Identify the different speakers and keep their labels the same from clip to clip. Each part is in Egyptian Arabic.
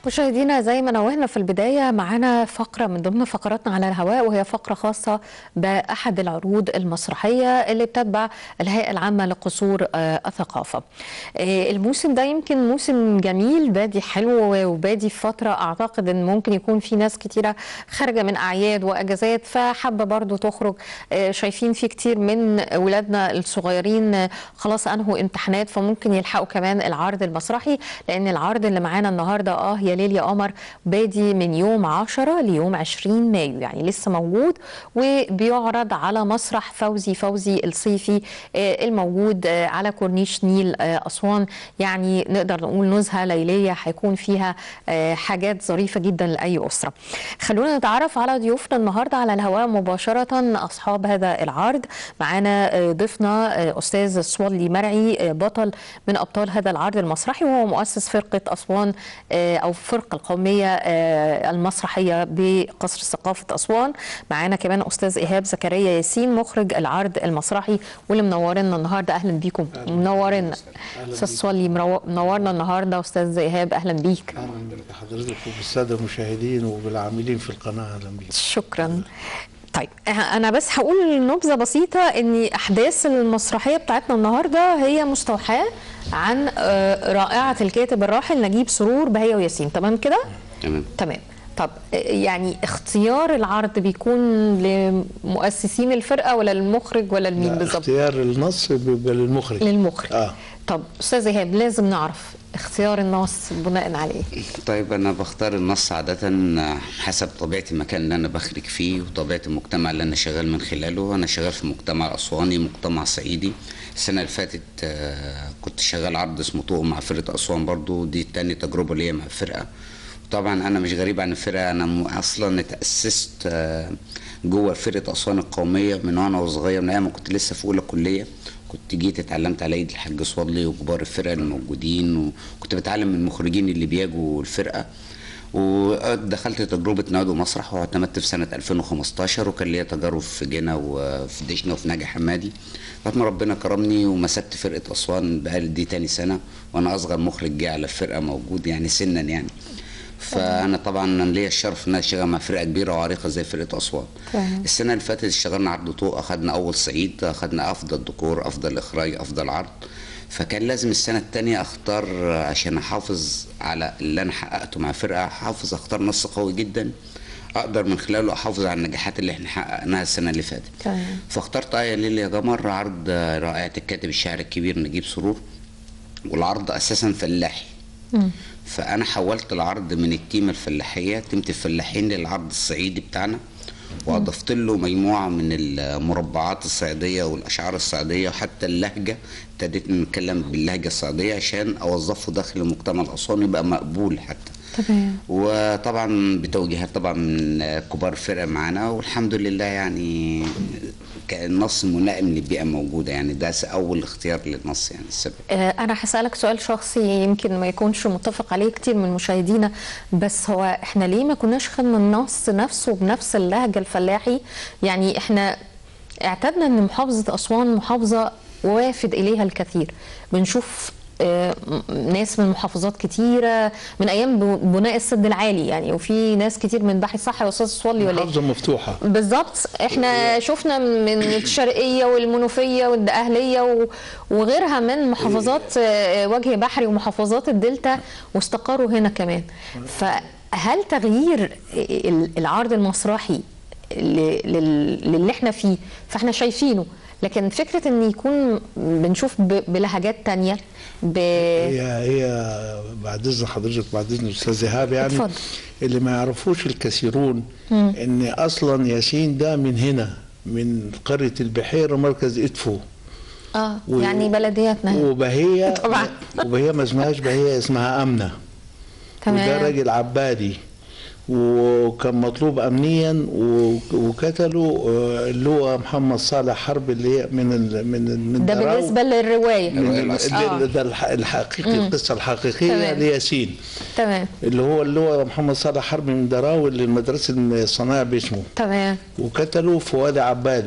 Speaker 1: مشاهدينا زي ما نوهنا في البداية معانا فقرة من ضمن فقراتنا على الهواء وهي فقرة خاصة بأحد العروض المسرحية اللي بتتبع الهيئة العامة لقصور آه، الثقافة آه، الموسم ده يمكن موسم جميل بادي حلو وبادي في فترة أعتقد أن ممكن يكون في ناس كتيرة خارجة من أعياد وأجازات فحابة برضو تخرج آه، شايفين في كتير من ولادنا الصغيرين آه، خلاص أنهوا امتحانات فممكن يلحقوا كمان العرض المسرحي لأن العرض اللي معانا النهاردة اه يا ليل يا قمر بادي من يوم 10 ليوم 20 مايو يعني لسه موجود وبيعرض على مسرح فوزي فوزي الصيفي آه، الموجود آه، على كورنيش نيل آه، أسوان يعني نقدر نقول نزهة ليلية هيكون فيها آه، حاجات ظريفة جدا لأي أسرة خلونا نتعرف على ضيوفنا النهاردة على الهواء مباشرة أصحاب هذا العرض معانا آه، ضيفنا آه، أستاذ صولي مرعي آه، بطل من أبطال هذا العرض المسرحي وهو مؤسس فرقة أسوان آه، أو الفرقة القومية آه، المسرحية بقصر ثقافة أسوان معانا كمان أستاذ إيهاب زكريا ياسين مخرج العرض المسرحي واللي منورنا النهاردة أهلا بيكم منورنا أستاذ صولي مرو- منورنا النهاردة أستاذ إيهاب أهلا بيك
Speaker 2: اهلا بحضرتك وبالساده المشاهدين وبالعاملين في القناه اهلا بك
Speaker 1: شكرا طيب انا بس هقول نبذه بسيطه ان احداث المسرحيه بتاعتنا النهارده هي مستوحاه عن آه، رائعه الكاتب الراحل نجيب سرور بهية وياسين تمام كده
Speaker 3: تمام
Speaker 1: تمام طب آه، يعني اختيار العرض بيكون لمؤسسين الفرقه ولا للمخرج ولا لمين
Speaker 2: لا،
Speaker 1: بالظبط
Speaker 2: اختيار النص بيبقى للمخرج
Speaker 1: للمخرج
Speaker 2: اه
Speaker 1: طب استاذ ايهاب لازم نعرف اختيار النص بناء على ايه
Speaker 3: طيب انا بختار النص عاده حسب طبيعه المكان اللي انا بخرج فيه وطبيعه المجتمع اللي انا شغال من خلاله انا شغال في مجتمع اسواني مجتمع صعيدي السنه اللي فاتت آه، كنت شغال عرض اسمه طوق مع فرقه اسوان برضو دي تاني تجربه ليا مع الفرقه طبعا انا مش غريب عن الفرقه انا م- اصلا اتاسست آه، جوه فرقه اسوان القوميه من وانا صغير من ايام ما كنت لسه في اولى كليه كنت جيت اتعلمت على ايد الحاج صوادلي وكبار الفرقه الموجودين وكنت بتعلم من المخرجين اللي بيجوا الفرقه ودخلت تجربة نادو مسرح واعتمدت في سنة 2015 وكان ليا تجارب في جنة وفي دشنا وفي ناجي حمادي لغاية ما ربنا كرمني ومسكت فرقة أسوان بقالي دي تاني سنة وأنا أصغر مخرج جه على الفرقة موجود يعني سنا يعني فأنا طبعا ليا الشرف إن أنا أشتغل مع فرقة كبيرة وعريقة زي فرقة أسوان
Speaker 1: تمام.
Speaker 3: السنة اللي فاتت اشتغلنا عرض طوق أخدنا أول صعيد أخدنا أفضل ديكور أفضل إخراج أفضل عرض فكان لازم السنة التانية أختار عشان أحافظ على اللي أنا حققته مع فرقة أحافظ أختار نص قوي جدا أقدر من خلاله أحافظ على النجاحات اللي احنا حققناها السنة اللي فاتت
Speaker 1: تمام.
Speaker 3: فاخترت آية ليل يا قمر عرض رائعة الكاتب الشاعر الكبير نجيب سرور والعرض أساسا فلاحي فأنا حولت العرض من التيمة الفلاحية تيمة الفلاحين للعرض الصعيدي بتاعنا وأضفت له مجموعة من المربعات الصعيدية والأشعار الصعيدية وحتى اللهجة ابتديت نتكلم باللهجة الصعيدية عشان أوظفه داخل المجتمع الأسواني يبقى مقبول حتى
Speaker 1: تمام
Speaker 3: وطبعا بتوجيهات طبعا من كبار الفرقه معانا والحمد لله يعني كان النص ملائم للبيئه موجوده يعني ده اول اختيار للنص يعني السبب
Speaker 1: آه، أنا هسألك سؤال شخصي يمكن ما يكونش متفق عليه كتير من مشاهدينا بس هو إحنا ليه ما كناش خدنا النص نفسه بنفس اللهجة الفلاحي يعني إحنا اعتدنا إن محافظة أسوان محافظة وافد إليها الكثير بنشوف آه، م- ناس من محافظات كتيرة من أيام ب- بناء السد العالي يعني وفي ناس كتير من بحر صح يا أستاذ صولي ولا إيه؟
Speaker 2: محافظه مفتوحه
Speaker 1: بالظبط احنا شفنا من الشرقيه والمنوفيه والدقهليه و- وغيرها من محافظات آه، وجه بحري ومحافظات الدلتا واستقروا هنا كمان فهل تغيير ال- العرض المسرحي ل- لل- للي احنا فيه فاحنا شايفينه لكن فكره ان يكون بنشوف ب- بلهجات تانية ب...
Speaker 2: هي هي بعد اذن حضرتك بعد اذن الاستاذ ايهاب يعني
Speaker 1: اتفضل.
Speaker 2: اللي ما يعرفوش الكثيرون ان اصلا ياسين ده من هنا من قريه البحيره مركز ادفو
Speaker 1: اه
Speaker 2: و-
Speaker 1: يعني بلدياتنا
Speaker 2: وبهيه
Speaker 1: طبعا.
Speaker 2: وبهيه ما اسمهاش بهيه اسمها امنه وده
Speaker 1: تمام
Speaker 2: راجل عبادي وكان مطلوب امنيا و- وقتلوا آه، اللي هو محمد صالح حرب اللي هي من ال من ال من
Speaker 1: ده
Speaker 2: دراو.
Speaker 1: بالنسبه للروايه
Speaker 2: من
Speaker 3: الرواية
Speaker 2: ال-
Speaker 3: الأصلية.
Speaker 1: آه.
Speaker 2: اللي- ده الح- الحقيقي القصه الحقيقيه
Speaker 1: تمام.
Speaker 2: لياسين
Speaker 1: تمام
Speaker 2: اللي هو اللي هو محمد صالح حرب من دراو اللي المدرسه الصنايع باسمه
Speaker 1: تمام
Speaker 2: وقتلوا في وادي عبادي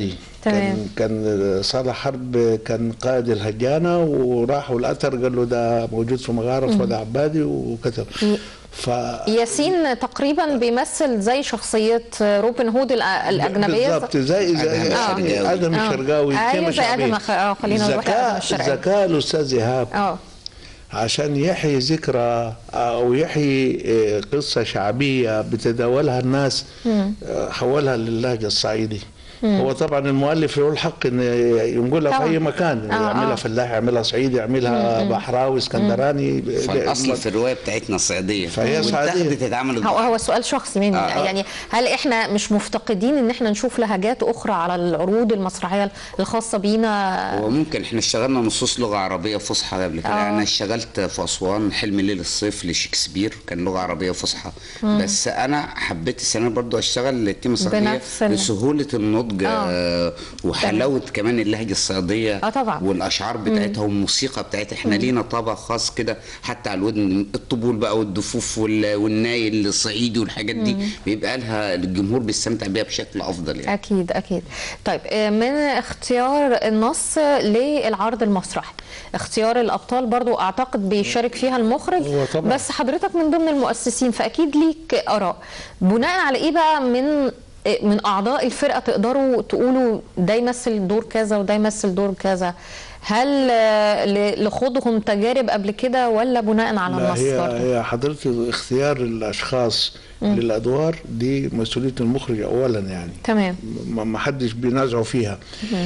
Speaker 1: تمام.
Speaker 2: كان كان صالح حرب كان قائد الهجانه وراحوا الاثر قال له ده موجود في مغاره وده عبادي وكتب ف
Speaker 1: ياسين تقريبا بيمثل زي شخصيه روبن هود الأ- الاجنبيه
Speaker 2: بالظبط زي زي
Speaker 3: آدم
Speaker 2: يعني
Speaker 3: الشرقاوي.
Speaker 2: ادم
Speaker 1: آه.
Speaker 2: الشرقاوي
Speaker 1: أيوة
Speaker 2: كلمة
Speaker 1: زي آدم
Speaker 2: شعبية.
Speaker 1: الخ- آه، خلينا نروح لآدم
Speaker 2: ذكاء
Speaker 1: الشرقاوي.
Speaker 2: ذكاء الاستاذ ايهاب
Speaker 1: اه
Speaker 2: عشان يحيي ذكرى او يحيي آه، قصه شعبيه بتداولها الناس آه، حولها للهجه الصعيدي هو طبعا المؤلف له الحق ان ينقلها في
Speaker 1: طبعاً.
Speaker 2: اي مكان
Speaker 1: آه،
Speaker 2: يعملها
Speaker 1: آه.
Speaker 2: فلاح يعملها صعيدي يعملها بحراوي اسكندراني
Speaker 3: فالاصل في الروايه بتاعتنا صعيديه
Speaker 2: فهي صعيدية.
Speaker 3: واتاخدت اتعملت
Speaker 1: هو هو سؤال شخصي مني
Speaker 3: آه.
Speaker 1: يعني هل احنا مش مفتقدين ان احنا نشوف لهجات اخرى على العروض المسرحيه الخاصه بينا
Speaker 3: هو ممكن احنا اشتغلنا نصوص لغه عربيه فصحى قبل كده
Speaker 1: آه.
Speaker 3: يعني انا اشتغلت في اسوان حلم ليل الصيف لشكسبير كان لغه عربيه فصحى بس انا حبيت السنه برضو اشتغل التيمه الصعيديه
Speaker 1: بنفس ال-
Speaker 3: لسهوله النضج
Speaker 1: آه.
Speaker 3: آه. وحلاوه كمان اللهجه الصعيديه
Speaker 1: آه طبعا.
Speaker 3: والاشعار بتاعتها والموسيقى بتاعتها احنا لينا طابع خاص كده حتى على الودن الطبول بقى والدفوف وال- والناي الصعيدي والحاجات دي بيبقى لها الجمهور بيستمتع بيها بشكل افضل يعني
Speaker 1: اكيد اكيد طيب آه، من اختيار النص للعرض المسرحي اختيار الابطال برضو اعتقد بيشارك فيها المخرج
Speaker 2: هو طبعاً.
Speaker 1: بس حضرتك من ضمن المؤسسين فاكيد ليك اراء بناء على ايه بقى من من اعضاء الفرقه تقدروا تقولوا ده يمثل دور كذا وده يمثل دور كذا هل آه، ل- لخوضهم تجارب قبل كده ولا بناء على
Speaker 2: لا
Speaker 1: النص
Speaker 2: هي
Speaker 1: برضو؟
Speaker 2: هي حضرتك اختيار الاشخاص للادوار دي مسؤوليه المخرج اولا يعني
Speaker 1: تمام
Speaker 2: ما ما حدش بينازعوا فيها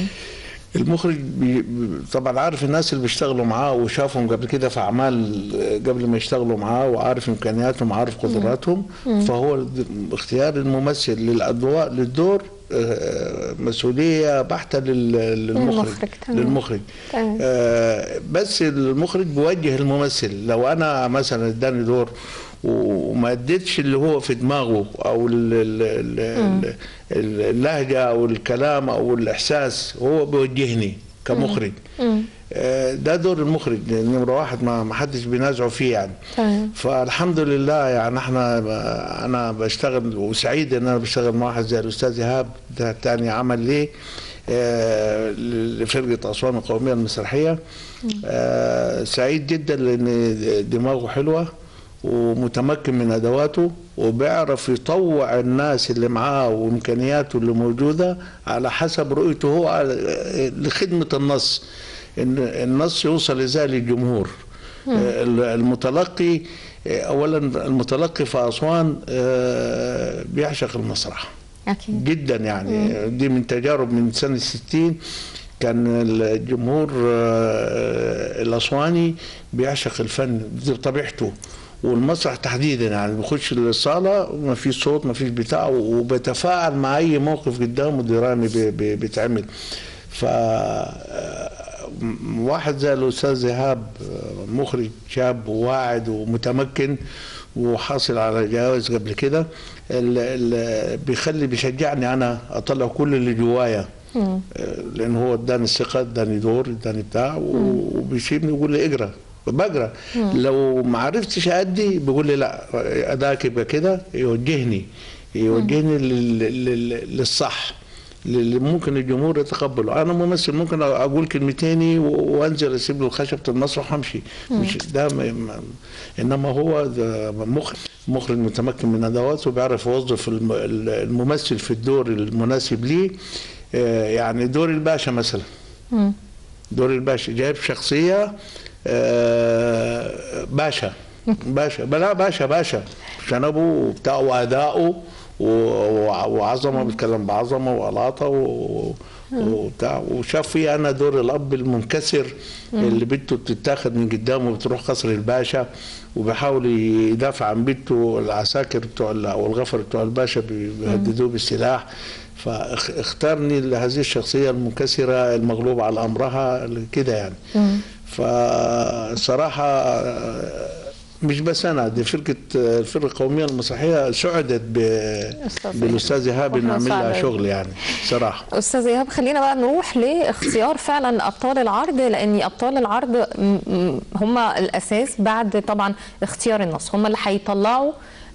Speaker 2: المخرج بي بي- طبعا عارف الناس اللي بيشتغلوا معاه وشافهم قبل كده في اعمال قبل ما يشتغلوا معاه وعارف امكانياتهم وعارف قدراتهم فهو د- اختيار الممثل للادوار للدور آه، مسؤوليه بحته لل- للمخرج
Speaker 1: للمخرج، تمام.
Speaker 2: للمخرج
Speaker 1: تمام.
Speaker 2: آه، بس المخرج بيوجه الممثل لو انا مثلا اداني دور وما اديتش اللي هو في دماغه او ال- ال- ال- ال- اللهجه او الكلام او الاحساس هو بيوجهني كمخرج آه، ده دور المخرج نمره واحد ما ما حدش بينازعه فيه يعني
Speaker 1: تمام.
Speaker 2: فالحمد لله يعني احنا انا بشتغل وسعيد ان انا بشتغل مع واحد زي الاستاذ ايهاب ده تاني عمل ليه آه، لفرقه اسوان القوميه المسرحيه آه، سعيد جدا لان دماغه حلوه ومتمكن من ادواته وبيعرف يطوع الناس اللي معاه وامكانياته اللي موجوده على حسب رؤيته هو على- لخدمه النص ان النص يوصل ازاي للجمهور آه، المتلقي آه، اولا المتلقي في اسوان آه، بيعشق المسرح
Speaker 1: اكيد
Speaker 2: جدا يعني دي من تجارب من سنة 60 كان الجمهور آه، الأسواني بيعشق الفن بطبيعته والمسرح تحديدا يعني بيخش الصالة ما فيش صوت ما فيش بتاع وبيتفاعل مع أي موقف قدامه درامي بي- بي- بيتعمل ف آه، واحد زي الأستاذ إيهاب آه، مخرج شاب وواعد ومتمكن وحاصل على جوائز قبل كده ال- ال- بيخلي بيشجعني انا اطلع كل اللي جوايا آه، لان هو اداني الثقه اداني دور اداني بتاع و- وبيسيبني يقول لي اقرا بقرا لو ما عرفتش ادي بيقول لي لا اداك يبقى كده يوجهني يوجهني لل- لل- للصح اللي ممكن الجمهور يتقبله انا ممثل ممكن اقول كلمتين و- وانزل اسيب له خشبه المسرح وامشي مش ده ما ما انما هو ده مخرج مخرج متمكن من ادواته وبيعرف يوظف الم- الممثل في الدور المناسب ليه آه، يعني دور الباشا مثلا
Speaker 1: مم.
Speaker 2: دور الباشا جايب شخصيه آه، باشا باشا بلا باشا باشا شنبه وبتاع واداؤه و- وعظمه بيتكلم بعظمه وقلاطه و- وبتاع وشاف فيه انا دور الاب المنكسر اللي بنته بتتاخد من قدامه وبتروح قصر الباشا وبيحاول يدافع عن بنته العساكر بتوع ال- او الغفر بتوع الباشا بي- بيهددوه بالسلاح فاختارني لهذه الشخصيه المنكسره المغلوب على امرها كده يعني فصراحه مش بس انا دي فرقه الفرقه القوميه المسرحيه سعدت ب...
Speaker 1: أستاذ
Speaker 2: بالاستاذ ايهاب انه
Speaker 1: وإحنا
Speaker 2: عمل لها
Speaker 1: سعداء.
Speaker 2: شغل يعني صراحه
Speaker 1: استاذ ايهاب خلينا بقى نروح لاختيار فعلا ابطال العرض لان ابطال العرض م- م- هم الاساس بعد طبعا اختيار النص هم اللي هيطلعوا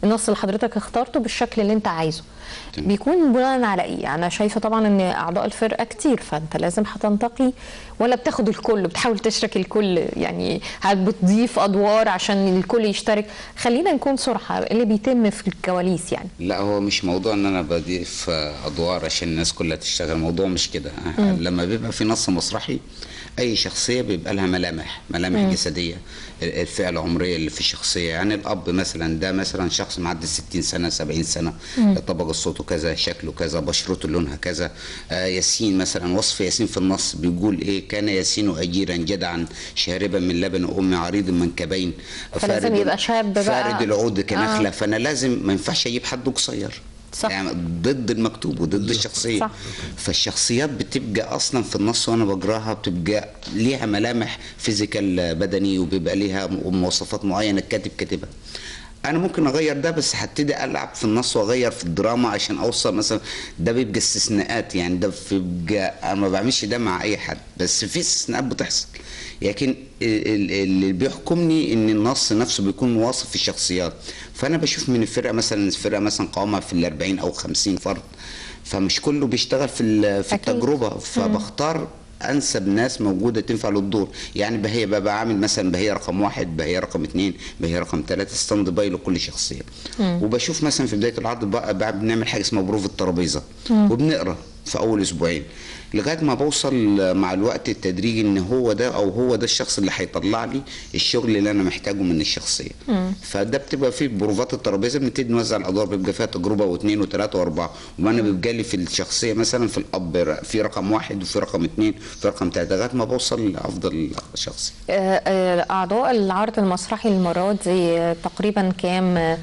Speaker 1: النص اللي حضرتك اخترته بالشكل اللي انت عايزه
Speaker 3: تمام.
Speaker 1: بيكون بناء على ايه انا شايفه طبعا ان اعضاء الفرقه كتير فانت لازم هتنتقي ولا بتاخد الكل بتحاول تشرك الكل يعني هل بتضيف ادوار عشان الكل يشترك خلينا نكون صراحه إيه اللي بيتم في الكواليس يعني
Speaker 3: لا هو مش موضوع ان انا بضيف ادوار عشان الناس كلها تشتغل الموضوع مش كده لما بيبقى في نص مسرحي اي شخصيه بيبقى لها ملامح ملامح جسديه الفئه العمريه اللي في الشخصيه يعني الاب مثلا ده مثلا شخص معدي 60 سنه 70 سنه طبقه صوته كذا شكله كذا بشرته لونها كذا آه ياسين مثلا وصف ياسين في النص بيقول ايه كان ياسين اجيرا جدعا شاربا من لبن ام عريض منكبين
Speaker 1: فلازم يبقى شاب بقى.
Speaker 3: فارد العود كنخله
Speaker 1: آه.
Speaker 3: فانا لازم ما ينفعش اجيب حد قصير
Speaker 1: صح.
Speaker 3: يعني ضد المكتوب وضد الشخصيه
Speaker 1: صح.
Speaker 3: فالشخصيات بتبقى اصلا في النص وانا بقراها بتبقى ليها ملامح فيزيكال بدني وبيبقى ليها مواصفات معينه الكاتب كاتبها انا ممكن اغير ده بس هبتدي العب في النص واغير في الدراما عشان اوصل مثلا ده بيبقى استثناءات يعني ده بيبقى انا ما بعملش ده مع اي حد بس في استثناءات بتحصل لكن ال- ال- اللي بيحكمني ان النص نفسه بيكون واصف في الشخصيات فانا بشوف من الفرقه مثلا الفرقه مثلا قوامها في ال 40 او 50 فرد فمش كله بيشتغل في ال- في
Speaker 1: أكيد.
Speaker 3: التجربه فبختار انسب ناس موجوده تنفع للدور يعني بهي ببقى عامل مثلا بهي رقم واحد بهي رقم اثنين بهي رقم ثلاثه ستاند باي لكل شخصيه وبشوف مثلا في بدايه العرض بقى, بقى بنعمل حاجه اسمها بروف الترابيزه وبنقرا في اول اسبوعين لغايه ما بوصل مع الوقت التدريجي ان هو ده او هو ده الشخص اللي هيطلع لي الشغل اللي انا محتاجه من الشخصيه فده بتبقى في بروفات الترابيزه بنبتدي نوزع الادوار بيبقى فيها تجربه واثنين وثلاثه واربعه وانا بيبقى لي في الشخصيه مثلا في الاب في رقم واحد وفي رقم اثنين وفي رقم ثلاثه لغايه ما بوصل لافضل شخص
Speaker 1: آه، آه، أعضاء العرض المسرحي المرة دي آه، تقريبا كام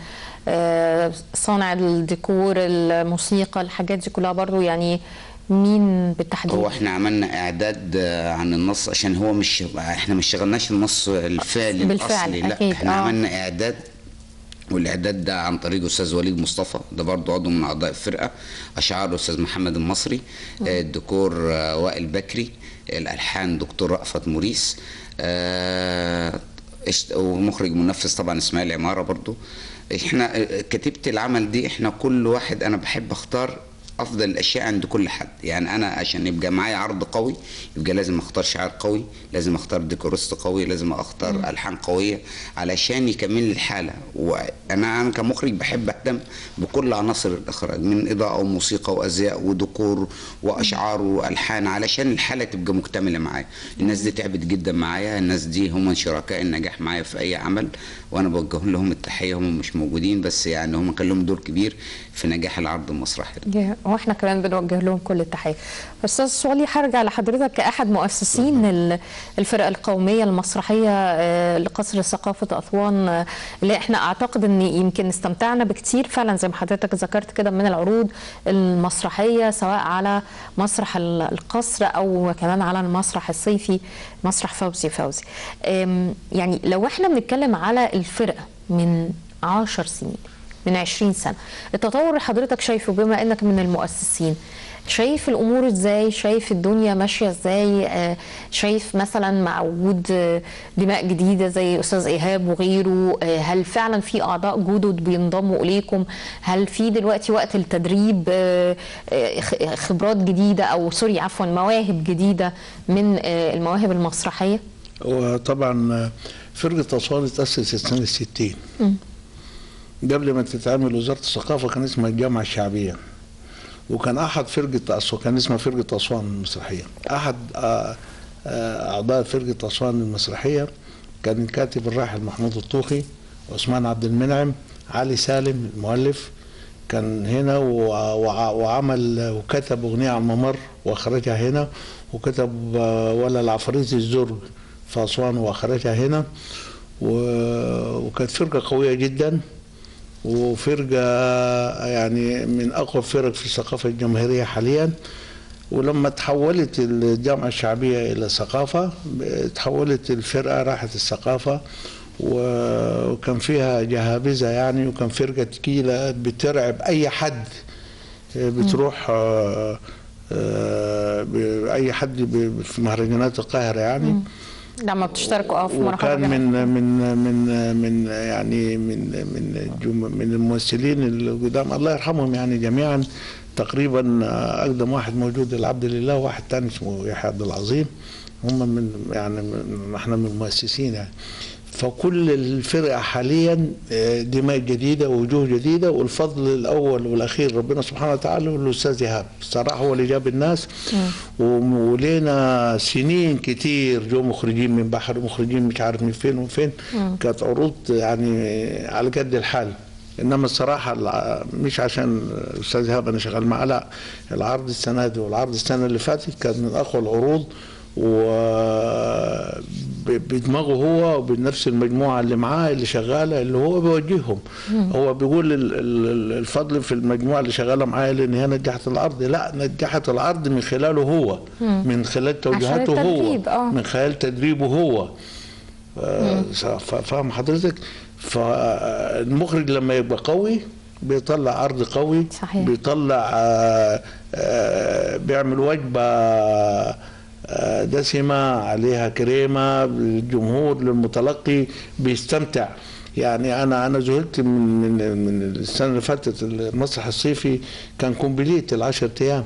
Speaker 1: آه، صانع الديكور الموسيقى الحاجات دي كلها برضو يعني مين بالتحديد؟
Speaker 3: هو احنا عملنا اعداد آه، عن النص عشان هو مش احنا ما اشتغلناش النص الفعلي
Speaker 1: بالفعل،
Speaker 3: الاصلي لا
Speaker 1: أكيد،
Speaker 3: احنا
Speaker 1: آه.
Speaker 3: عملنا اعداد والاعداد ده عن طريق استاذ وليد مصطفى ده برضه عضو من اعضاء الفرقه اشعار الاستاذ محمد المصري آه، الديكور آه، وائل بكري الالحان دكتور رأفت موريس آه، اشت- ومخرج منفذ طبعا اسماعيل عماره برضه احنا آه، كتيبه العمل دي احنا كل واحد انا بحب اختار افضل الاشياء عند كل حد يعني انا عشان يبقى معايا عرض قوي يبقى لازم اختار شعار قوي لازم اختار ديكورست قوي لازم اختار الحان قويه علشان يكمل لي الحاله وانا انا كمخرج بحب اهتم بكل عناصر الاخراج من اضاءه وموسيقى وازياء وديكور واشعار والحان علشان الحاله تبقى مكتمله معايا الناس دي تعبت جدا معايا الناس دي هم شركاء النجاح معايا في اي عمل وانا بوجه لهم التحيه هم مش موجودين بس يعني هم كان لهم دور كبير في نجاح العرض المسرحي ده.
Speaker 1: يا- واحنا كمان بنوجه لهم كل التحيه. استاذ سولي هرجع لحضرتك كاحد مؤسسين ال- الفرقه القوميه المسرحيه آه، لقصر ثقافه اسوان آه، اللي احنا اعتقد ان يمكن استمتعنا بكتير فعلا زي ما حضرتك ذكرت كده من العروض المسرحيه سواء على مسرح ال- القصر او كمان على المسرح الصيفي مسرح فوزي فوزي. آم، يعني لو احنا بنتكلم على الفرقه من عشر سنين من 20 سنة التطور اللي حضرتك شايفه بما انك من المؤسسين شايف الامور ازاي شايف الدنيا ماشيه ازاي آه، شايف مثلا مع وجود آه، دماء جديده زي استاذ ايهاب وغيره آه، هل فعلا في اعضاء جدد بينضموا اليكم هل في دلوقتي وقت التدريب آه، آه، خ- خبرات جديده او سوري عفوا مواهب جديده من آه، المواهب المسرحيه
Speaker 2: وطبعا فرقة أسوان اتأسست سنة 60 قبل ما تتعمل وزارة الثقافة كان اسمها الجامعة الشعبية وكان أحد فرقة أسوان كان اسمها فرقة أسوان المسرحية أحد آه، آه، أعضاء فرقة أسوان المسرحية كان الكاتب الراحل محمود الطوخي وعثمان عبد المنعم علي سالم المؤلف كان هنا وع- وع- وعمل وكتب أغنية عن الممر وأخرجها هنا وكتب آه، ولا العفاريت الزرق في أسوان وأخرجها هنا و- وكانت فرقة قوية جدا وفرقة يعني من أقوى الفرق في الثقافة الجماهيرية حاليا ولما تحولت الجامعة الشعبية إلى ثقافة تحولت الفرقة راحت الثقافة و- وكان فيها جهابذة يعني وكان فرقة تقيلة بترعب أي حد بتروح آه، آه، ب- أي حد ب- في مهرجانات القاهرة يعني
Speaker 1: لما بتشتركوا اه في مرحبا
Speaker 2: وكان
Speaker 1: بنا.
Speaker 2: من من من من يعني من من جم- من الممثلين القدام الله يرحمهم يعني جميعا تقريبا اقدم واحد موجود العبد لله واحد تاني اسمه يحيى عبد العظيم هم من يعني من احنا من المؤسسين يعني فكل الفرقه حاليا آه، دماء جديده ووجوه جديده والفضل الاول والاخير ربنا سبحانه وتعالى والاستاذ ايهاب الصراحه هو اللي جاب الناس وم- ولينا سنين كتير جو مخرجين من بحر مخرجين مش عارف من فين وفين كانت عروض يعني على قد الحال انما الصراحه الع- مش عشان الاستاذ ايهاب انا شغال معاه لا العرض السنه دي والعرض السنه اللي فاتت كان من اقوى العروض و ب- بدماغه هو وبنفس المجموعه اللي معاه اللي شغاله اللي هو بيوجههم هو بيقول ال- ال- الفضل في المجموعه اللي شغاله معاه لان هي نجحت العرض لا نجحت العرض من خلاله هو من خلال توجيهاته هو
Speaker 1: التدريب، آه.
Speaker 2: من خلال تدريبه هو آه، ف- فاهم حضرتك فالمخرج لما يبقى قوي بيطلع عرض قوي
Speaker 1: صحيح.
Speaker 2: بيطلع آه، آه، بيعمل وجبة آه، دسمة عليها كريمة للجمهور للمتلقي بيستمتع يعني انا انا زهقت من من من السنه اللي فاتت المسرح الصيفي كان كومبليت العشر ايام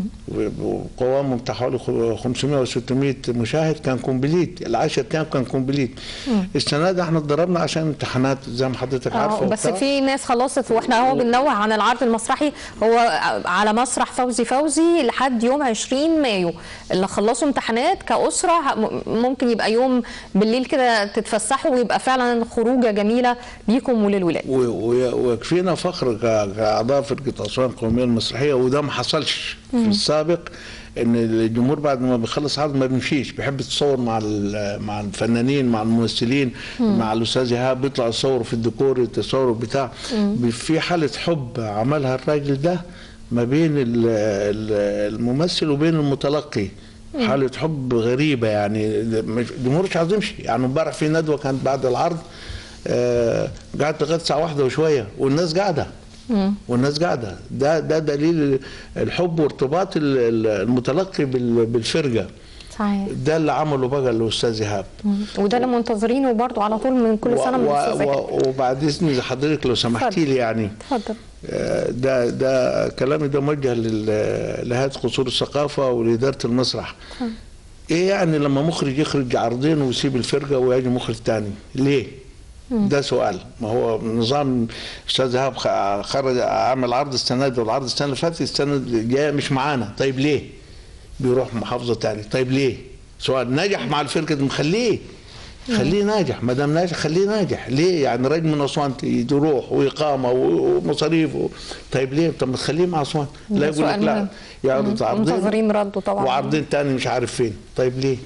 Speaker 2: وقوامه بتاع حوالي 500 و 600 مشاهد كان كومبليت العشر ايام كان كومبليت السنه دي احنا اتدربنا عشان امتحانات زي ما حضرتك عارفه
Speaker 1: اه بس
Speaker 2: وبتاع.
Speaker 1: في ناس خلصت واحنا هو بننوه عن العرض المسرحي هو على مسرح فوزي فوزي لحد يوم 20 مايو اللي خلصوا امتحانات كأسرة م- ممكن يبقى يوم بالليل كده تتفسحوا ويبقى فعلا خروجة جميلة ليكم وللولاد
Speaker 2: و- و- ويكفينا فخر ك- كاعضاء فرقه اسوان القوميه المسرحيه وده ما حصلش في السابق ان الجمهور بعد ما بيخلص عرض ما بيمشيش بيحب يتصور مع ال- مع الفنانين مع الممثلين مع الاستاذ ايهاب بيطلع يصوروا في الديكور يتصوروا بتاع بي- في حاله حب عملها الراجل ده ما بين ال- ال- الممثل وبين المتلقي حالة حب غريبة يعني مش- الجمهور مش عايز يمشي يعني امبارح في ندوة كانت بعد العرض آه، قعدت لغايه الساعه واحدة وشويه والناس قاعده والناس قاعده ده ده دليل الحب وارتباط ال- ال- المتلقي بال- بالفرقه
Speaker 1: صحيح
Speaker 2: ده اللي عمله بقى الاستاذ ايهاب
Speaker 1: وده اللي منتظرينه برضو على طول من كل سنة من
Speaker 2: و-
Speaker 1: الأستاذ
Speaker 2: و-
Speaker 1: زكي.
Speaker 2: وبعد اذن حضرتك لو سمحتي
Speaker 1: اتفضل.
Speaker 2: لي يعني
Speaker 1: اتفضل
Speaker 2: آه، ده ده كلامي ده موجه لل- لهيئه قصور الثقافه ولاداره المسرح ايه يعني لما مخرج يخرج عرضين ويسيب الفرقه ويجي مخرج تاني ليه ده سؤال ما هو نظام استاذ ايهاب خ- خرج عمل عرض السنه دي والعرض السنه اللي فاتت السنه الجايه مش معانا طيب ليه بيروح محافظه تاني طيب ليه سؤال نجح مع الفرقه دي مخليه خليه ناجح ما دام ناجح خليه ناجح ليه يعني راجل من اسوان يروح واقامه ومصاريف و... طيب ليه طب ما تخليه مع اسوان لا
Speaker 1: ده
Speaker 2: يقول لك
Speaker 1: سؤال
Speaker 2: لا
Speaker 1: مهم.
Speaker 2: يعرض عرضين
Speaker 1: منتظرين رده طبعا
Speaker 2: وعرضين تاني مش عارف فين طيب ليه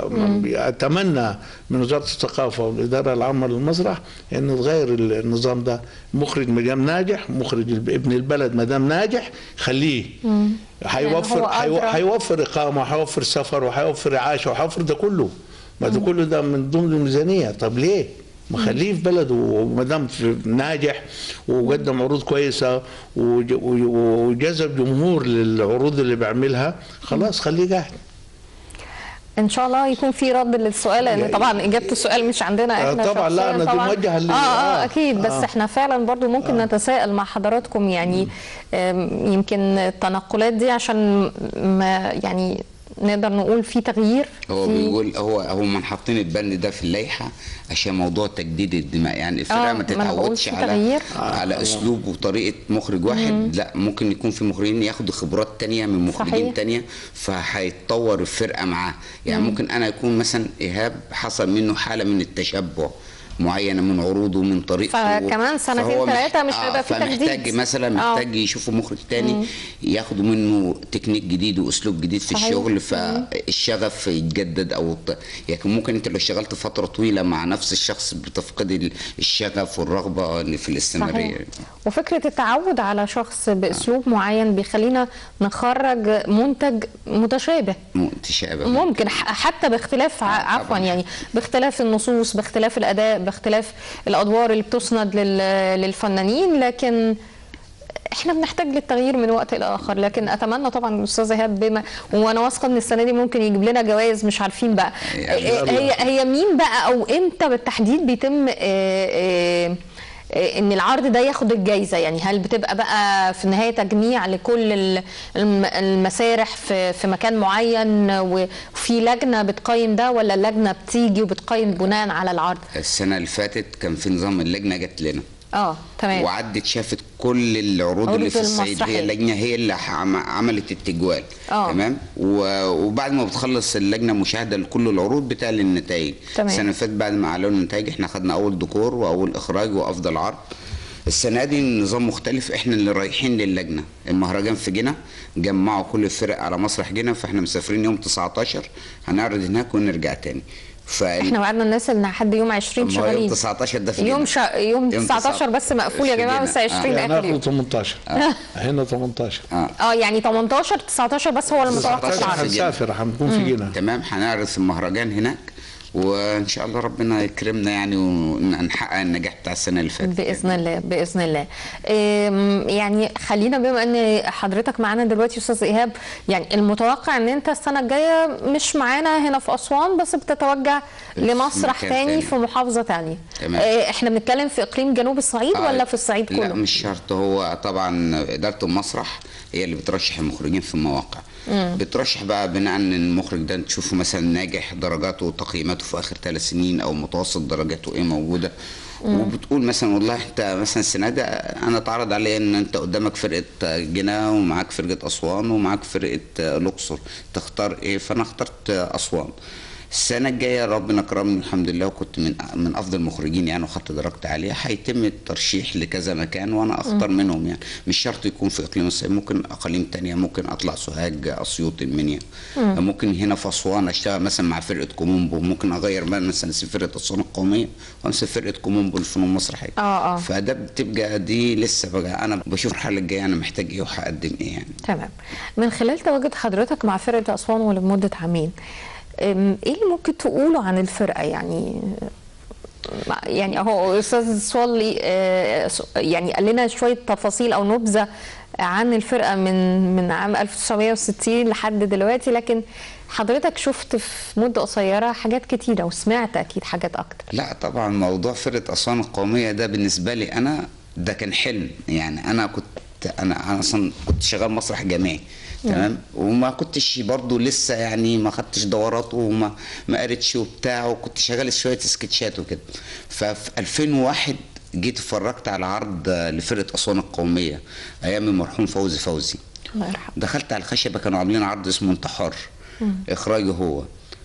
Speaker 2: فأتمنى من وزارة الثقافة والإدارة العامة للمسرح أن تغير النظام ده مخرج ما دام ناجح مخرج الب- ابن البلد ما دام ناجح خليه هيوفر
Speaker 1: هو
Speaker 2: هيو-
Speaker 1: أدرى.
Speaker 2: هيوفر إقامة وهيوفر سفر وهيوفر إعاشة وهيوفر ده كله ما ده كله ده من ضمن الميزانية طب ليه؟ ما خليه في بلده وما دام في- ناجح وقدم عروض كويسه وج- و- وجذب جمهور للعروض اللي بيعملها خلاص خليه قاعد
Speaker 1: ان شاء الله يكون في رد للسؤال لان
Speaker 2: يعني-
Speaker 1: طبعا اجابه السؤال مش عندنا
Speaker 2: آه
Speaker 1: احنا
Speaker 2: طبعاً، لا،
Speaker 1: شخصياً
Speaker 2: أنا دي
Speaker 1: طبعاً.
Speaker 2: موجهة لل-
Speaker 1: اه اه
Speaker 2: آه،
Speaker 1: اكيد بس
Speaker 2: آه.
Speaker 1: احنا فعلا برضو ممكن نتساءل مع حضراتكم يعني آم، يمكن التنقلات دي عشان ما يعني نقدر نقول في تغيير
Speaker 3: هو
Speaker 1: في-
Speaker 3: بيقول هو هم حاطين البند ده في اللائحه عشان موضوع تجديد الدماء يعني الفرقه
Speaker 1: آه،
Speaker 3: ما
Speaker 1: ما أنا بقول
Speaker 3: تتعودش
Speaker 1: في
Speaker 3: على
Speaker 1: تغيير.
Speaker 3: على اسلوب وطريقه مخرج واحد لا ممكن يكون في مخرجين ياخدوا خبرات تانية من مخرجين
Speaker 1: صحيح.
Speaker 3: تانية فهيتطور الفرقه معاه يعني ممكن انا يكون مثلا ايهاب حصل منه حاله من التشبع معينه من عروضه من طريقته
Speaker 1: فكمان سنتين
Speaker 3: فهو مح-
Speaker 1: ثلاثة مش هيبقى في تجديد.
Speaker 3: فمحتاج مثلا
Speaker 1: آه.
Speaker 3: محتاج يشوفوا مخرج تاني ياخدوا منه تكنيك جديد واسلوب جديد في
Speaker 1: صحيح.
Speaker 3: الشغل فالشغف يتجدد او الط- يعني ممكن انت لو اشتغلت فتره طويله مع نفس الشخص بتفقد ال- الشغف والرغبه اللي في الاستمراريه
Speaker 1: صحيح. وفكره التعود على شخص باسلوب معين بيخلينا نخرج منتج متشابه
Speaker 3: متشابه
Speaker 1: ممكن ح- حتى باختلاف ع-
Speaker 3: آه،
Speaker 1: عفوا
Speaker 3: طبعاً.
Speaker 1: يعني باختلاف النصوص باختلاف الاداء باختلاف الادوار اللي بتسند لل- للفنانين لكن احنا بنحتاج للتغيير من وقت الى اخر لكن اتمنى طبعا الاستاذ ايهاب بما وانا واثقه ان السنه دي ممكن يجيب لنا جوائز مش عارفين بقى
Speaker 3: يعني
Speaker 1: هي هي مين بقى او امتى بالتحديد بيتم آه، آه، آه، ان العرض ده ياخد الجايزه يعني هل بتبقى بقى في النهايه تجميع لكل ال- الم- المسارح في في مكان معين وفي لجنه بتقيم ده ولا اللجنه بتيجي وبتقيم بناء على العرض
Speaker 3: السنه اللي فاتت كان في نظام اللجنه جت لنا
Speaker 1: اه تمام
Speaker 3: وعدت شافت كل العروض
Speaker 1: عروض
Speaker 3: اللي في الصعيد
Speaker 1: المسرحية.
Speaker 3: هي اللجنه هي اللي عم- عملت التجوال
Speaker 1: آه.
Speaker 3: تمام و- وبعد ما بتخلص اللجنه مشاهده لكل العروض بتعلن النتائج
Speaker 1: تمام.
Speaker 3: السنه اللي فاتت بعد ما اعلنوا النتائج احنا خدنا اول ديكور واول اخراج وافضل عرض السنه دي النظام مختلف احنا اللي رايحين للجنه المهرجان في جنة جمعوا كل الفرق على مسرح جنة فاحنا مسافرين يوم 19 هنعرض هناك ونرجع تاني ف
Speaker 1: احنا وعدنا الناس ان لحد يوم 20
Speaker 3: ما هو يوم
Speaker 1: شغالين
Speaker 3: 19 ده في
Speaker 1: يوم
Speaker 3: جنة.
Speaker 1: شا... يوم
Speaker 3: يوم
Speaker 1: 19 بس مقفول يا
Speaker 3: في
Speaker 1: جماعه
Speaker 3: جنة.
Speaker 1: بس 20
Speaker 3: آه.
Speaker 2: يعني
Speaker 1: اخر يوم
Speaker 2: ناخد 18 هنا 18
Speaker 3: اه
Speaker 1: اه يعني 18 19 بس هو المتوقع
Speaker 3: 19
Speaker 1: العرض
Speaker 2: هنسافر هنكون في جنة
Speaker 3: تمام هنعرض في المهرجان هناك وان شاء الله ربنا يكرمنا يعني ونحقق النجاح بتاع السنه اللي فاتت
Speaker 1: باذن الله باذن الله أم، يعني خلينا بما ان حضرتك معانا دلوقتي استاذ ايهاب يعني المتوقع ان انت السنه الجايه مش معانا هنا في اسوان بس بتتوجه لمسرح
Speaker 3: مكان
Speaker 1: تاني
Speaker 3: تاني.
Speaker 1: في محافظه تانية
Speaker 3: تمام.
Speaker 1: أه، احنا بنتكلم في اقليم جنوب الصعيد
Speaker 3: آه،
Speaker 1: ولا في الصعيد كله
Speaker 3: لا مش شرط هو طبعا اداره المسرح هي اللي بترشح المخرجين في المواقع بترشح بقى بناء ان المخرج ده تشوفه مثلا ناجح درجاته وتقييماته في اخر ثلاث سنين او متوسط درجاته ايه موجوده وبتقول مثلا والله انت مثلا السنه ده انا اتعرض عليا ان انت قدامك فرقه جنة ومعاك فرقه اسوان ومعاك فرقه الاقصر تختار ايه فانا اخترت اسوان السنة الجاية ربنا كرمني الحمد لله وكنت من من أفضل المخرجين يعني وخدت درجة عالية هيتم الترشيح لكذا مكان وأنا أختار منهم يعني مش شرط يكون في إقليم الصعيد ممكن أقاليم تانية ممكن أطلع سوهاج أسيوط المنيا ممكن هنا في أسوان أشتغل مثلا مع فرقة كومومبو ممكن أغير بقى مثلا أسيب فرقة أسوان القومية وأمسك فرقة كومومبو الفنون المسرحية
Speaker 1: آه، آه.
Speaker 3: فده بتبقى دي لسه بقى أنا بشوف الحالة الجاية أنا محتاج إيه وهقدم إيه يعني
Speaker 1: تمام من خلال تواجد حضرتك مع فرقه اسوان ولمده عامين أم، ايه اللي ممكن تقوله عن الفرقه يعني مع- يعني اهو استاذ صولي آه، س- يعني قال لنا شويه تفاصيل او نبذه عن الفرقه من من عام 1960 لحد دلوقتي لكن حضرتك شفت في مده قصيره حاجات كتيره وسمعت اكيد حاجات اكتر
Speaker 3: لا طبعا موضوع فرقه اسوان القوميه ده بالنسبه لي انا ده كان حلم يعني انا كنت انا انا اصلا كنت شغال مسرح جامعي تمام وما كنتش برضو لسه يعني ما خدتش دورات وما ما قريتش وبتاع وكنت شغال شويه سكتشات وكده ففي 2001 جيت اتفرجت على عرض لفرقه اسوان القوميه ايام المرحوم فوزي فوزي
Speaker 1: الله يرحمه
Speaker 3: دخلت على الخشبه كانوا عاملين عرض اسمه انت حر اخراجه هو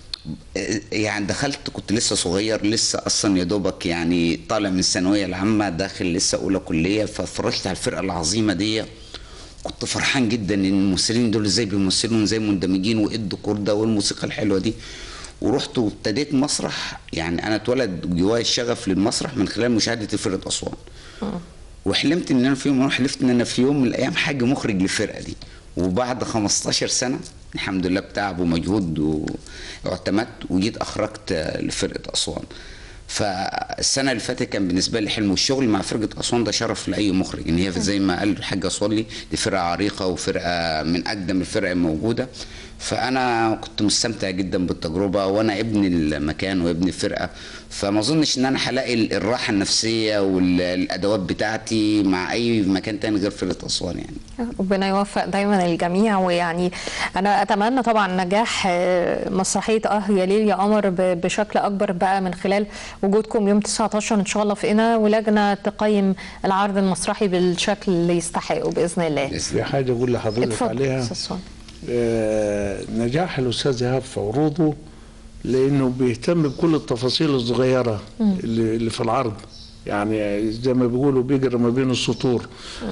Speaker 3: يعني دخلت كنت لسه صغير لسه اصلا يا دوبك يعني طالع من الثانويه العامه داخل لسه اولى كليه فاتفرجت على الفرقه العظيمه دي كنت فرحان جدا ان الممثلين دول ازاي بيمثلوا ازاي مندمجين وايه الديكور ده والموسيقى الحلوه دي ورحت وابتديت مسرح يعني انا اتولد جوايا الشغف للمسرح من خلال مشاهده فرقه اسوان وحلمت ان انا في يوم حلفت ان انا في يوم من الايام حاجه مخرج للفرقه دي وبعد 15 سنه الحمد لله بتعب ومجهود واعتمدت وجيت اخرجت لفرقه اسوان فالسنه اللي فاتت كان بالنسبه لي حلم والشغل مع فرقه اسوان ده شرف لاي مخرج ان هي زي ما قال الحاج اسوان دي فرقه عريقه وفرقه من اقدم الفرق الموجوده فانا كنت مستمتع جدا بالتجربه وانا ابن المكان وابن الفرقه فما اظنش ان انا هلاقي الراحه النفسيه والادوات بتاعتي مع اي مكان تاني غير فرقه اسوان يعني
Speaker 1: ربنا يوفق دايما الجميع ويعني انا اتمنى طبعا نجاح آه، مسرحيه اه يا ليل يا قمر ب- بشكل اكبر بقى من خلال وجودكم يوم 19 ان شاء الله في قنا ولجنه تقيم العرض المسرحي بالشكل اللي يستحقه باذن الله
Speaker 3: بإذن
Speaker 2: في حاجة أقول لحضرتك
Speaker 1: اتفضل
Speaker 2: عليها
Speaker 1: أستاذ صالح.
Speaker 2: آه، نجاح الأستاذ إيهاب في عروضه لأنه بيهتم بكل التفاصيل الصغيرة اللي اللي في العرض يعني زي ما بيقولوا بيجري ما بين السطور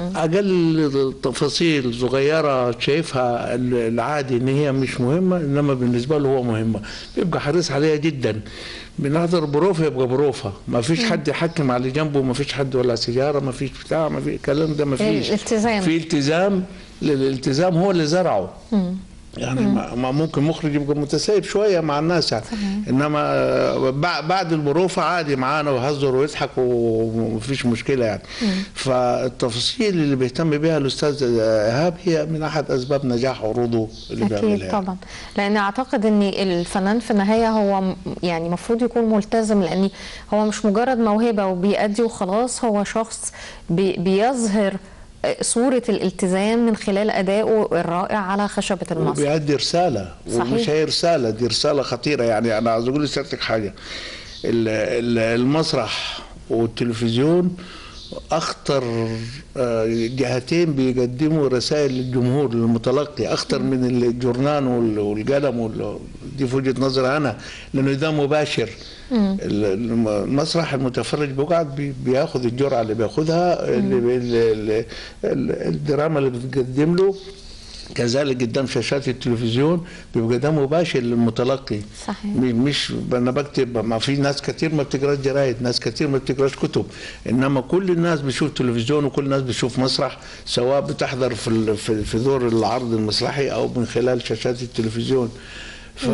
Speaker 2: أقل تفاصيل صغيرة شايفها ال- العادي إن هي مش مهمة إنما بالنسبة له هو مهمة بيبقى حريص عليها جدا بنحضر بروفة يبقى بروفة ما فيش حد يحكم على اللي جنبه ما فيش حد ولا سيجارة ما فيش بتاع ما في الكلام ده ما فيش
Speaker 1: الالتزام.
Speaker 2: في التزام للالتزام هو اللي زرعه يعني ما ما ممكن مخرج يبقى متسايب شويه مع الناس يعني انما آه، بع- بعد البروفه عادي معانا ويهزر ويضحك ومفيش مشكله يعني فالتفاصيل اللي بيهتم بها الاستاذ ايهاب هي من احد اسباب نجاح عروضه اللي بيعملها
Speaker 1: اكيد
Speaker 2: يعني.
Speaker 1: طبعا لان اعتقد ان الفنان في النهايه هو م- يعني المفروض يكون ملتزم لان هو مش مجرد موهبه وبيأدي وخلاص هو شخص بي بيظهر صوره الالتزام من خلال ادائه الرائع على خشبه المسرح
Speaker 2: وبيأدي رسالة
Speaker 1: صحيح.
Speaker 2: ومش هي رسالة دي رسالة خطيرة يعني أنا عايز أقول لسيادتك حاجة ال- ال- المسرح والتلفزيون أخطر آه، جهتين بيقدموا رسائل للجمهور للمتلقي أخطر من الجورنان وال- والقلم وال- دي في وجهة نظري أنا لأنه ده مباشر ال- الم- المسرح المتفرج بيقعد بي- بياخذ الجرعة اللي بياخذها اللي بي- ال- ال- ال- الدراما اللي بتقدم له كذلك قدام شاشات التلفزيون بيبقى ده مباشر للمتلقي
Speaker 1: صحيح.
Speaker 2: م- مش انا بكتب ما في ناس كتير ما بتقراش جرايد ناس كتير ما بتقراش كتب انما كل الناس بتشوف تلفزيون وكل الناس بتشوف مسرح سواء بتحضر في ال- في في دور العرض المسرحي او من خلال شاشات التلفزيون ف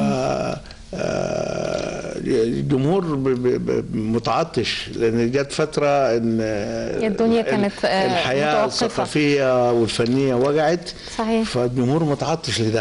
Speaker 2: آه، الجمهور ب- ب- ب- متعطش لان جت فتره ان
Speaker 1: الدنيا كانت، آه،
Speaker 2: الحياه
Speaker 1: متوقفة.
Speaker 2: الثقافيه والفنيه وقعت
Speaker 1: صحيح.
Speaker 2: فالجمهور متعطش لده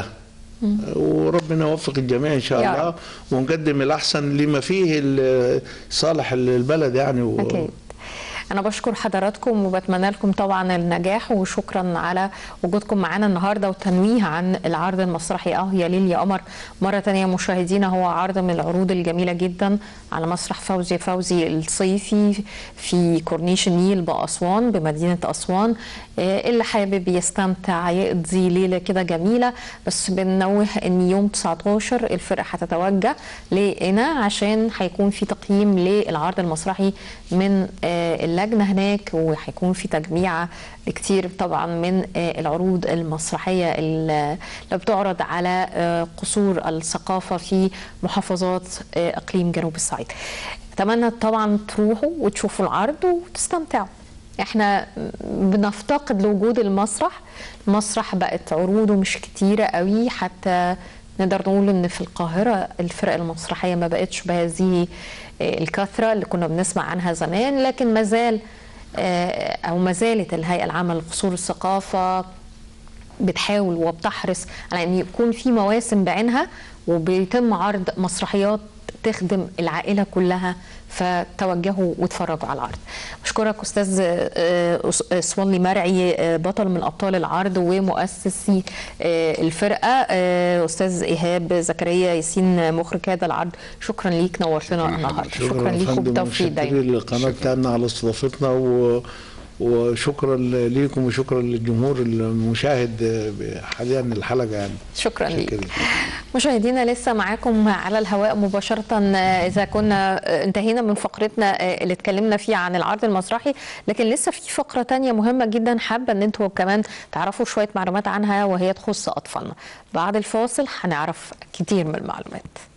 Speaker 2: وربنا يوفق الجميع ان شاء
Speaker 1: يا
Speaker 2: الله
Speaker 1: رب.
Speaker 2: ونقدم الاحسن لما فيه ال- صالح البلد يعني و...
Speaker 1: أكيد أنا بشكر حضراتكم وبتمنى لكم طبعا النجاح وشكرا على وجودكم معنا النهارده وتنويه عن العرض المسرحي اه يا ليل يا قمر مرة تانية مشاهدينا هو عرض من العروض الجميلة جدا على مسرح فوزي فوزي الصيفي في كورنيش النيل بأسوان بمدينة أسوان آه، اللي حابب يستمتع يقضي ليلة كده جميلة بس بننوه ان يوم 19 الفرقة هتتوجه لقنا عشان هيكون في تقييم للعرض المسرحي من آه، اللجنة هناك وهيكون في تجميعة كتير طبعا من آه، العروض المسرحية اللي بتعرض على آه، قصور الثقافة في محافظات آه، اقليم جنوب الصعيد اتمنى طبعا تروحوا وتشوفوا العرض وتستمتعوا احنا بنفتقد لوجود المسرح المسرح بقت عروضه مش كتيرة قوي حتى نقدر نقول ان في القاهرة الفرق المسرحية ما بقتش بهذه آه، الكثرة اللي كنا بنسمع عنها زمان لكن ما زال آه، او ما زالت الهيئة العامة لقصور الثقافة بتحاول وبتحرص على ان يكون في مواسم بعينها وبيتم عرض مسرحيات تخدم العائله كلها فتوجهوا واتفرجوا على العرض. بشكرك استاذ آه، أس- آه، سوانلي مرعي آه، بطل من ابطال العرض ومؤسسي آه، الفرقه آه، استاذ ايهاب زكريا ياسين مخرج هذا العرض شكرا ليك نورتنا
Speaker 3: شكراً
Speaker 1: النهارده
Speaker 2: شكرا
Speaker 1: شكرا
Speaker 2: يا
Speaker 1: ليك
Speaker 2: فندم
Speaker 1: وبالتوفيق دايما
Speaker 2: ومتشكرين للقناه بتاعنا على استضافتنا و... وشكرا ليكم وشكرا للجمهور المشاهد حاليا الحلقه يعني
Speaker 1: شكرا ليك
Speaker 2: شكراً.
Speaker 1: مشاهدينا لسه معاكم على الهواء مباشرة آه، إذا كنا آه، انتهينا من فقرتنا آه، اللي اتكلمنا فيها عن العرض المسرحي لكن لسه في فقرة تانية مهمة جدا حابة ان انتوا كمان تعرفوا شوية معلومات عنها وهي تخص أطفالنا بعد الفاصل هنعرف كتير من المعلومات